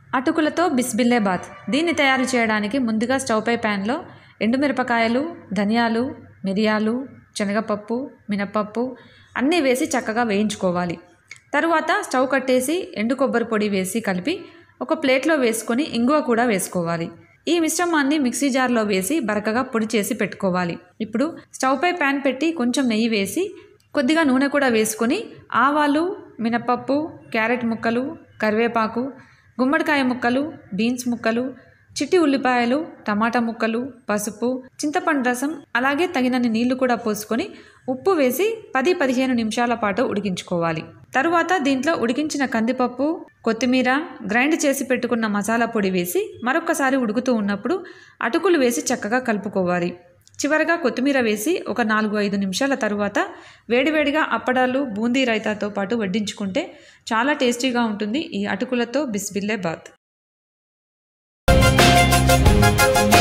అటుకులతో బిస్బిల్లే బాత్ దీన్ని తయారు చేయడానికి ముందుగా స్టవ్పై ప్యాన్లో ఎండుమిరపకాయలు ధనియాలు మిరియాలు శనగపప్పు మినపప్పు అన్నీ వేసి చక్కగా వేయించుకోవాలి తరువాత స్టవ్ కట్టేసి ఎండు కొబ్బరి పొడి వేసి కలిపి ఒక ప్లేట్లో వేసుకొని ఇంగువ కూడా వేసుకోవాలి ఈ మిశ్రమాన్ని మిక్సీ జార్లో వేసి బరకగా పొడి చేసి పెట్టుకోవాలి ఇప్పుడు స్టవ్పై ప్యాన్ పెట్టి కొంచెం నెయ్యి వేసి కొద్దిగా నూనె కూడా వేసుకొని ఆవాలు మినపప్పు క్యారెట్ ముక్కలు కరివేపాకు గుమ్మడికాయ ముక్కలు బీన్స్ ముక్కలు చిట్టి ఉల్లిపాయలు టమాటా ముక్కలు పసుపు చింతపండు రసం అలాగే తగినన్ని నీళ్లు కూడా పోసుకొని ఉప్పు వేసి పది పదిహేను నిమిషాల పాటు ఉడికించుకోవాలి తరువాత దీంట్లో ఉడికించిన కందిపప్పు కొత్తిమీర గ్రైండ్ చేసి పెట్టుకున్న మసాలా పొడి వేసి మరొకసారి ఉడుకుతూ ఉన్నప్పుడు అటుకులు వేసి చక్కగా కలుపుకోవాలి చివరగా కొత్తిమీర వేసి ఒక నాలుగు ఐదు నిమిషాల తరువాత వేడివేడిగా అప్పడాలు బూందీ రైతాతో పాటు వడ్డించుకుంటే చాలా టేస్టీగా ఉంటుంది ఈ అటుకులతో బిస్బిల్లే బాత్